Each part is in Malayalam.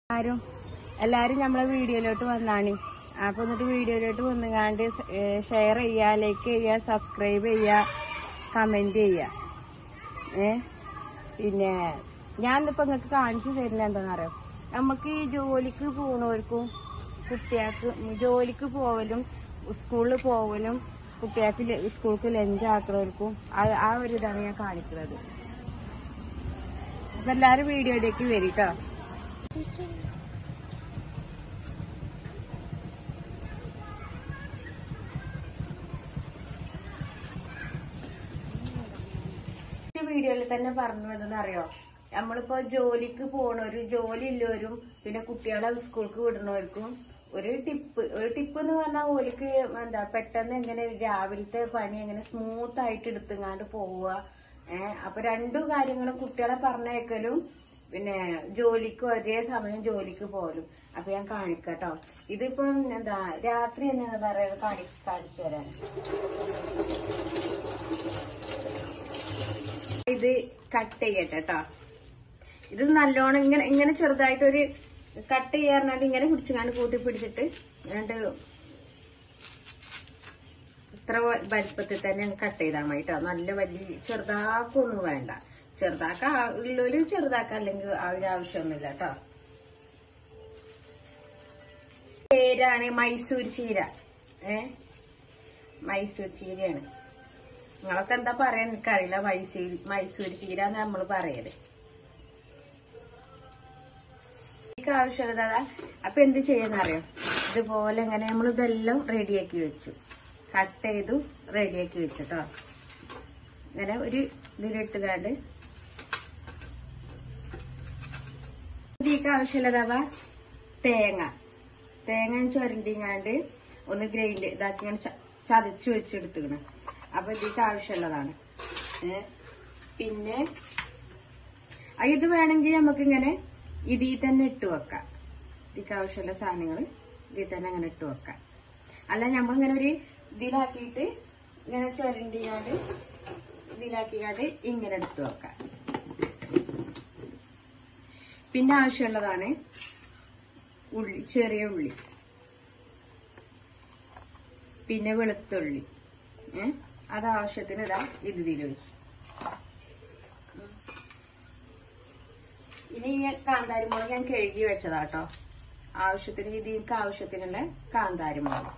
ആരും എല്ലാരും നമ്മളെ വീഡിയോയിലോട്ട് വന്നാണ് അപ്പൊ എന്നിട്ട് വീഡിയോയിലോട്ട് വന്നുകാണ്ട് ഷെയർ ചെയ്യുക ലൈക്ക് ചെയ്യുക സബ്സ്ക്രൈബ് ചെയ്യുക കമന്റ് ചെയ്യുക ഏ പിന്നെ ഞാനിപ്പോ നിങ്ങൾക്ക് കാണിച്ചു തരുന്നത് എന്താണെന്നറിയോ നമുക്ക് ഈ ജോലിക്ക് പോണവർക്കും കുട്ടികൾക്ക് ജോലിക്ക് പോവലും സ്കൂളിൽ പോവലും കുട്ടികൾക്ക് സ്കൂൾക്ക് ലഞ്ച് ആക്കുന്നവർക്കും ആ- ആ ഒരു ഇതാണ് ഞാൻ കാണിക്കുന്നത് അപ്പൊ എല്ലാരും വീഡിയോയിലേക്ക് വരും കേട്ടോ വീഡിയോയിൽ തന്നെ പറഞ്ഞു എന്തെന്ന് അറിയോ നമ്മളിപ്പോ ജോലിക്ക് പോണവരും ജോലി ഇല്ലവരും പിന്നെ കുട്ടികളെ സ്കൂൾക്ക് വിടുന്നവർക്കും ഒരു ടിപ്പ് ഒരു ടിപ്പ് എന്ന് പറഞ്ഞാൽ ഓലിക്ക് എന്താ പെട്ടെന്ന് എങ്ങനെ രാവിലത്തെ പണി എങ്ങനെ സ്മൂത്ത് ആയിട്ട് എടുത്തുങ്ങാണ്ട് പോവുക ഏഹ് അപ്പൊ രണ്ടു കാര്യങ്ങളും കുട്ടികളെ പറഞ്ഞേക്കലും പിന്നെ ജോലിക്ക് ഒരേ സമയം ജോലിക്ക് പോകലും അപ്പൊ ഞാൻ കാണിക്കട്ടോ ഇതിപ്പം എന്താ രാത്രി തന്നെ എന്താ പറയാ കാണി കാണിച്ചു തരാൻ ഇത് കട്ട് ചെയ്യട്ടെ കേട്ടോ ഇത് നല്ലോണം ഇങ്ങനെ ഇങ്ങനെ ചെറുതായിട്ടൊരു കട്ട് ചെയ്യാറിനാൽ ഇങ്ങനെ പിടിച്ചുകാണ്ട് കൂട്ടി പിടിച്ചിട്ട് രണ്ട് ഇത്ര വലിപ്പത്തിൽ തന്നെ കട്ട് ചെയ്താൽ മതി കേട്ടോ നല്ല വലിയ ചെറുതാക്കൊന്നും വേണ്ട ചെറുതാക്ക ഉള്ളൊരു ചെറുതാക്ക അല്ലെങ്കിൽ ആ ഒരു ആവശ്യമൊന്നുമില്ല കേട്ടോ പേരാണ് മൈസൂർ ചീര ഏ മൈസൂർ ചീരയാണ് നിങ്ങളൊക്കെ എന്താ പറയാൻ എനിക്കറിയില്ല മൈസൂർ മൈസൂർ ചീര എന്ന് നമ്മൾ പറയല് എനിക്ക് ആവശ്യമുള്ളത് അതാ അപ്പൊ എന്ത് ചെയ്യുന്നറിയോ ഇതുപോലെ ഇങ്ങനെ നമ്മൾ ഇതെല്ലാം റെഡിയാക്കി വെച്ചു കട്ട് ചെയ്തു റെഡിയാക്കി വെച്ചു കേട്ടോ ഇങ്ങനെ ഒരു ഇതിലിട്ടുകാണ്ട് ഇതിക്ക് ആവശ്യമുള്ളതാവാ തേങ്ങ തേങ്ങ ചുരണ്ടിങ്ങാണ്ട് ഒന്ന് ഗ്രൈൻഡ് ഇതാക്കി ഇങ്ങനെ ച- ചതച്ച് വെച്ചെടുത്തുക്കണം അപ്പൊ ഇതിക്ക് ആവശ്യമുള്ളതാണ് ഏ പിന്നെ ആ, ഇത് വേണമെങ്കിൽ നമുക്ക് ഇങ്ങനെ ഇതിൽ തന്നെ ഇട്ട് വെക്കാം ഇതിക്ക് ആവശ്യമുള്ള സാധനങ്ങൾ ഇതിൽ തന്നെ അങ്ങനെ ഇട്ട് വെക്കാം അല്ല നമ്മളിങ്ങനെ ഒരു ഇതിലാക്കിയിട്ട് ഇങ്ങനെ ചുരണ്ടിങ്ങാണ്ട് ഇതിലാക്കിക്കാണ്ട് ഇങ്ങനെ എടുത്ത് വെക്കാം പിന്നെ ആവശ്യമുള്ളതാണ് ഉള്ളി ചെറിയ ഉള്ളി പിന്നെ വെളുത്തുള്ളി ഏ അത് ആവശ്യത്തിന് ഇതാ ഇത് ഇതിൽ വെച്ചു ഇനി ഈ കാന്താരിമുളക് ഞാൻ കഴുകി വെച്ചതാട്ടോ ആവശ്യത്തിന് ഇതിക്ക് ആവശ്യത്തിനുള്ള കാന്താരിമുളക്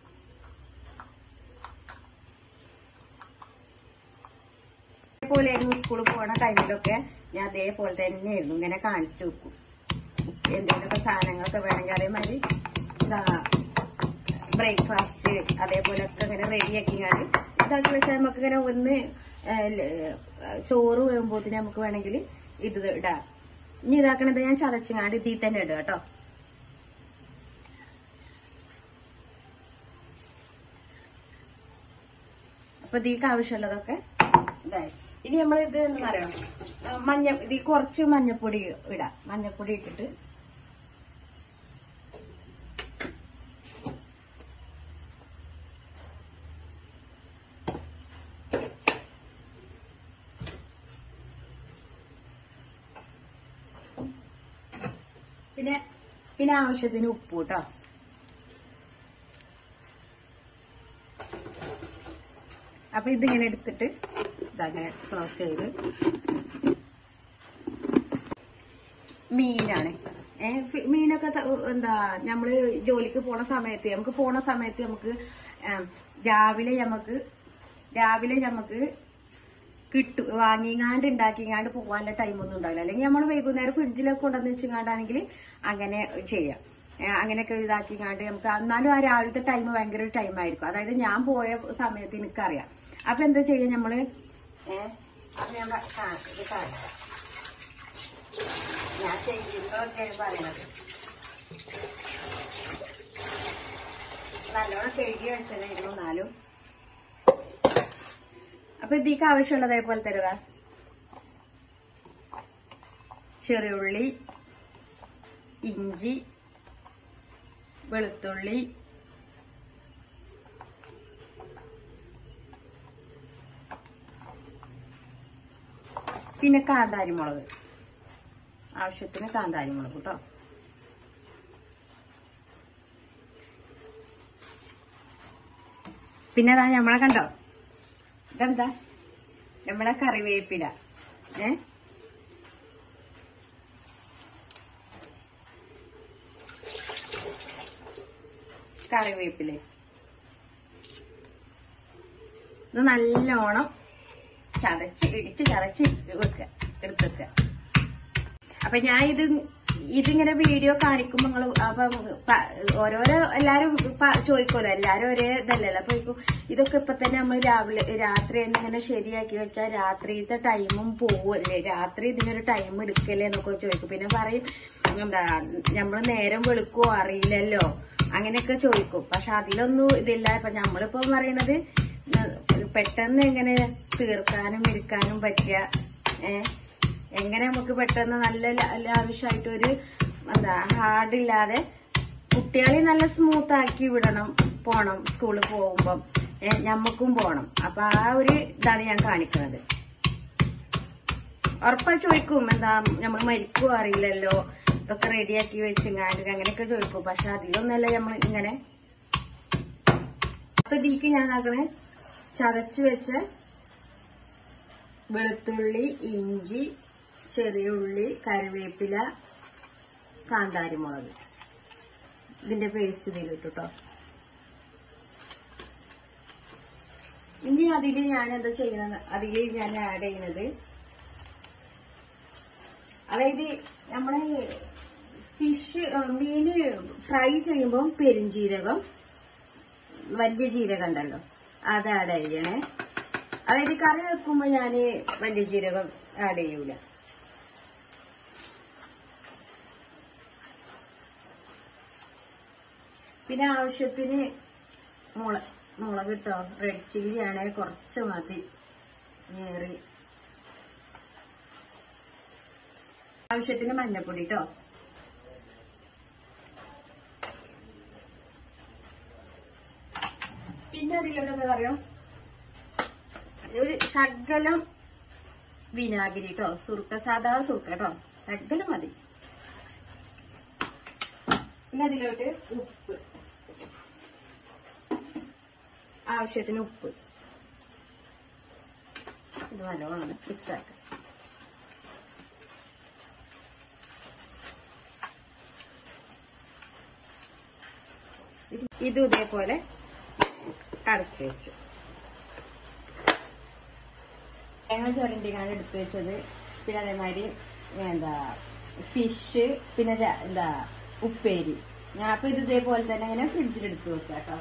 അതേപോലെയായിരുന്നു സ്കൂളിൽ പോണ ടൈമിലൊക്കെ ഞാൻ അതേപോലെ തന്നെയായിരുന്നു ഇങ്ങനെ കാണിച്ചു വെക്കും എന്തെങ്കിലുമൊക്കെ സാധനങ്ങളൊക്കെ വേണമെങ്കിൽ അതേമാതിരി ഇതാ ബ്രേക്ക്ഫാസ്റ്റ് അതേപോലൊക്കെ ഇങ്ങനെ റെഡിയാക്കിങ്ങാണ്ട് ഇതാക്കി വെച്ചാൽ നമുക്ക് ഇങ്ങനെ ഒന്ന് ഏ, ല- ചോറ് വേകുമ്പോത്തിന് നമുക്ക് വേണമെങ്കിൽ ഇത് ഇടാം ഇനി ഇതാക്കണത് ഞാൻ ചതച്ചിങ്ങാണ്ട് ഇതിൽ തന്നെ ഇടുക കേട്ടോ അപ്പൊ ഇതിക്ക് ആവശ്യമുള്ളതൊക്കെ ഇതായി ഇനി നമ്മൾ ഇത് എന്താ പറയാ മഞ്ഞ ഇതിൽ കുറച്ച് മഞ്ഞപ്പൊടി ഇടാം മഞ്ഞപ്പൊടി ഇട്ടിട്ട് പിന്നെ പിന്നെ ആവശ്യത്തിന് ഉപ്പ് കേട്ടോ അപ്പൊ ഇതിങ്ങനെ എടുത്തിട്ട് ഇതങ്ങനെ ക്ലോസ് ചെയ്ത് മീനാണ് ഏ ഫി- മീനൊക്കെ ത- എന്താ നമ്മള് ജോലിക്ക് പോണ സമയത്ത് നമുക്ക് പോണ സമയത്ത് നമുക്ക് ഏം, രാവിലെ നമുക്ക് രാവിലെ നമുക്ക് കിട്ടു വാങ്ങിങ്ങാണ്ട് ഉണ്ടാക്കിങ്ങാണ്ട് പോകാനുള്ള ടൈമൊന്നും ഉണ്ടാവില്ല അല്ലെങ്കിൽ നമ്മൾ വൈകുന്നേരം ഫ്രിഡ്ജിലൊക്കെ കൊണ്ടുവന്ന് വെച്ചിങ്ങാണ്ടാണെങ്കിൽ അങ്ങനെ ചെയ്യാം ഏ, അങ്ങനെയൊക്കെ ഇതാക്കിങ്ങാണ്ട് നമുക്ക് എന്നാലും ആ രാവിലത്തെ ടൈം ഭയങ്കര ഒരു ടൈം ആയിരിക്കും അതായത് ഞാൻ പോയ സമയത്ത് എനിക്കറിയാം അപ്പൊ എന്താ ചെയ്യാ നമ്മള് ഏഹ് അത് ഞാൻ പ- കാ- ഇത് കാണിക്കാം ഞാൻ ചെയ്യുന്നതൊക്കെയാണ് പറയണത് നല്ലോണം കഴുകി വെച്ചതായിരുന്നു എന്നാലും അപ്പൊ ഇതിക്ക് ആവശ്യമുള്ളത് അതേപോലെ തരുക ചെറിയുള്ളി ഇഞ്ചി വെളുത്തുള്ളി പിന്നെ കാന്താരി മുളക് ആവശ്യത്തിന് കാന്താരി മുളക് കേട്ടോ പിന്നെ അതാ നമ്മളെ കണ്ടോ ഇതെന്താ നമ്മളെ കറിവേപ്പില ഏ കറിവേപ്പില ഇത് നല്ലോണം ചതച്ച് ഇടിച്ച് ചതച്ച് വെക്കുക എടുത്ത് വെക്കുക അപ്പൊ ഞാൻ ഇത് ഇതിങ്ങനെ വീഡിയോ കാണിക്കുമ്പോ നിങ്ങള് അപ്പൊ പ- ഓരോരോ എല്ലാരും പ- ചോദിക്കുമല്ലോ എല്ലാരും ഒരേ ഇതല്ലല്ലോ അപ്പൊ ചോദിക്കും, ഇതൊക്കെ ഇപ്പൊ തന്നെ നമ്മൾ രാവിലെ രാത്രി തന്നെ ഇങ്ങനെ ശരിയാക്കി വെച്ചാൽ രാത്രിത്തെ ടൈമും പോവല്ലേ രാത്രി ഇതിനൊരു ടൈം എടുക്കല്ലേ എന്നൊക്കെ ചോദിക്കും പിന്നെ പറയും എന്താ നമ്മള് നേരം വെളുക്കുവോ അറിയില്ലല്ലോ അങ്ങനെയൊക്കെ ചോദിക്കും പക്ഷെ അതിലൊന്നും ഇതില്ല ഇപ്പൊ നമ്മളിപ്പോ പറയണത് പെട്ടെന്ന് എങ്ങനെ തീർക്കാനും ഇരിക്കാനും പറ്റിയ ഏഹ് എങ്ങനെ നമുക്ക് പെട്ടെന്ന് നല്ല ലാവിഷായിട്ട് ഒരു എന്താ ഹാർഡ് ഇല്ലാതെ കുട്ടികളെ നല്ല സ്മൂത്ത് ആക്കി വിടണം പോണം സ്കൂളിൽ പോകുമ്പം ഏ, ഞമ്മക്കും പോണം അപ്പൊ ആ ഒരു ഇതാണ് ഞാൻ കാണിക്കുന്നത് ഉറപ്പായി ചോദിക്കും എന്താ നമ്മൾ മരിക്കുവോ അറിയില്ലല്ലോ ഇതൊക്കെ റെഡിയാക്കി വെച്ചിങ്ങാണ്ട് അങ്ങനെയൊക്കെ ചോദിക്കും പക്ഷെ അതിലൊന്നല്ല നമ്മൾ ഇങ്ങനെ അപ്പൊ ഇതിക്ക് ഞാൻ ആക്കണേ ചതച്ച് വെച്ച വെളുത്തുള്ളി ഇഞ്ചി ചെറിയ ഉള്ളി കറിവേപ്പില കാന്താരിമുളക് ഇതിന്റെ പേസ്റ്റ് ഇതിലിട്ടു കേട്ടോ ഇനി അതില് ഞാൻ എന്താ ചെയ്യണത് അതില് ഞാൻ ആഡ് ചെയ്യുന്നത് അതായത് നമ്മളെ ഫിഷ് മീന് ഫ്രൈ ചെയ്യുമ്പോൾ പെരുംജീരകം വലിയ ജീരകം ഉണ്ടല്ലോ അത് ആഡ് ചെയ്യണേ അതായത് കറി വെക്കുമ്പോ ഞാന് വലിയ ജീരകം ആഡ് ചെയ്യൂല പിന്നെ ആവശ്യത്തിന് മുള മുളക് കിട്ടോ റെഡ് ചില്ലി ആണേ കുറച്ച് മതി ഏറി ആവശ്യത്തിന് മഞ്ഞപ്പൊടി കേട്ടോ പിന്നെ അതിലോട്ട് എന്താ പറയാ ഒരു ശകലം വിനാഗിരി കേട്ടോ സുർക്ക സാധാ സുർക്ക കേട്ടോ ശകലം മതി പിന്നെ അതിലോട്ട് ഉപ്പ് ആവശ്യത്തിന് ഉപ്പ് ഇത് നല്ലോണം മിക്സ് ആക്കാം ഇതും ഇതേപോലെ അടച്ചു വെച്ചു തേങ്ങ ചുരണ്ടിക്കാണ് എടുത്തു വെച്ചത് പിന്നെ അതേമാതിരി എന്താ ഫിഷ് പിന്നെ ര- എന്താ ഉപ്പേരി ഞാൻ അപ്പൊ ഇത് ഇതേപോലെ തന്നെ ഇങ്ങനെ ഫ്രിഡ്ജിൽ എടുത്തു വെക്കാം കേട്ടോ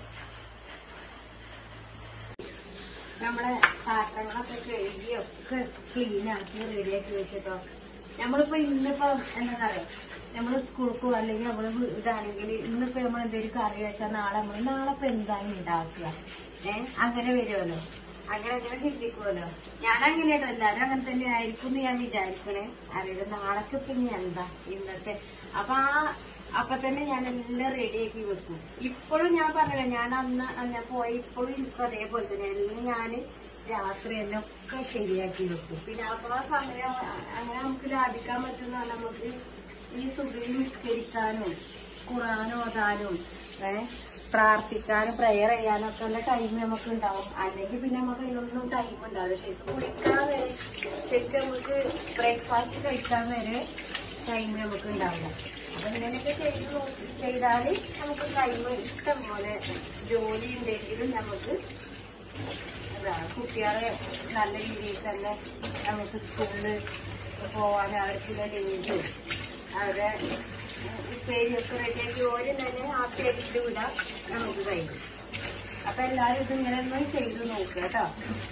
നമ്മളെ പാത്രങ്ങളൊക്കെ കഴുകി ഒക്കെ ക്ലീൻ ആക്കി റെഡിയാക്കി വെച്ചിട്ടോ നമ്മളിപ്പോ ഇന്നിപ്പോ എന്താ പറയാ നമ്മള് സ്കൂൾക്ക് അല്ലെങ്കിൽ നമ്മള് ഇതാണെങ്കിൽ ഇന്നിപ്പോ നമ്മൾ എന്തെങ്കിലും കറി വെച്ചാൽ നാളെ നമ്മൾ നാളെ ഇപ്പൊ എന്താണ് ഉണ്ടാക്കുക ഏഹ് അങ്ങനെ വരുമല്ലോ അങ്ങനെ അങ്ങനെ ചിന്തിക്കുമല്ലോ ഞാൻ അങ്ങനെയാട്ടോ എല്ലാരും അങ്ങനെ തന്നെ ആയിരിക്കും എന്ന് ഞാൻ വിചാരിക്കണേ അറിയില്ല നാളെ പിന്നെ എന്താ ഇന്നത്തെ അപ്പൊ ആ അപ്പൊ തന്നെ ഞാൻ എല്ലാം റെഡിയാക്കി വെക്കും ഇപ്പോഴും ഞാൻ പറഞ്ഞില്ല ഞാൻ അന്ന് ഞാൻ പോയി ഇപ്പോഴും എനിക്കും അതേപോലെ തന്നെ എല്ലാം ഞാൻ രാത്രി എല്ലാം ഒക്കെ ശരിയാക്കി വെക്കും പിന്നെ അപ്പൊ ആ സമയം അങ്ങനെ നമുക്ക് ലാഭിക്കാൻ പറ്റുന്ന നമുക്ക് ഈ സുഖയിൽ നിസ്കരിക്കാനും ഖുറാൻ ഓതാനും ഏ പ്രാർത്ഥിക്കാനും പ്രെയർ ചെയ്യാനും ഒക്കെ ഉള്ള ടൈം നമുക്ക് ഉണ്ടാവും അല്ലെങ്കിൽ പിന്നെ നമുക്ക് അതിനൊന്നും ടൈം ഉണ്ടാവില്ല ശരിക്കും കുളിക്കാൻ വരെ ശരിക്കും നമുക്ക് ബ്രേക്ക്ഫാസ്റ്റ് കഴിക്കാൻ വരെ ടൈം നമുക്ക് ഉണ്ടാവില്ല അപ്പൊ ഇങ്ങനെയൊക്കെ ചെയ്ത് നോക്കി ചെയ്താല് നമുക്ക് ടൈം ഇഷ്ടം പോലെ ജോലി ഉണ്ടെങ്കിലും നമുക്ക് എന്താ കുട്ടികളെ നല്ല രീതിയിൽ തന്നെ നമുക്ക് സ്കൂളിൽ പോവാൻ അവർക്കുള്ള ലഞ്ചും അവരെ ഉപ്പേരിയൊക്കെ റെഡിയാക്കി ഓരോ തന്നെ ഹാപ്പിയാക്കിട്ട് വിടാൻ നമുക്ക് കഴിയും അപ്പൊ എല്ലാരും ഇത് ഇങ്ങനെ ഒന്ന് ചെയ്ത് നോക്കുക കേട്ടോ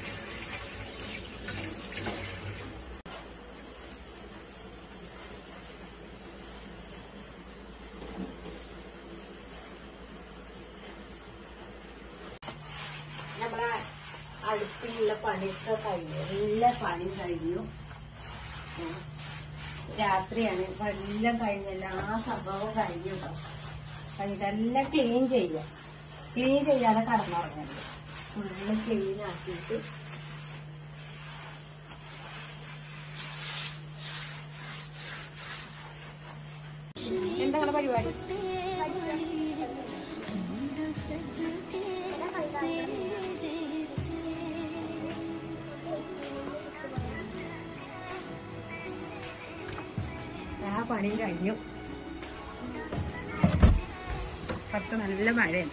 നമ്മളെ അടുപ്പിലുള്ള പണിയൊക്കെ കഴിഞ്ഞു എല്ലാ പണിയും കഴിഞ്ഞു ഉം. രാത്രിയാണ് ഇപ്പൊ എല്ലാം കഴിഞ്ഞ എല്ലാ സംഭവവും കഴിഞ്ഞു കേട്ടോ കഴിഞ്ഞിട്ട് എല്ലാം ക്ലീൻ ചെയ്യുക ക്ലീൻ ചെയ്യാതെ കടന്നുറങ്ങരുത് ഫുള്ള് ക്ലീൻ ആക്കിയിട്ട് എന്താ നിങ്ങളുടെ പരിപാടി ആ പണി കഴിഞ്ഞു പുറത്ത് നല്ല മഴയാണ്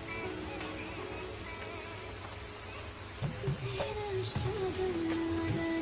तेरा शब्द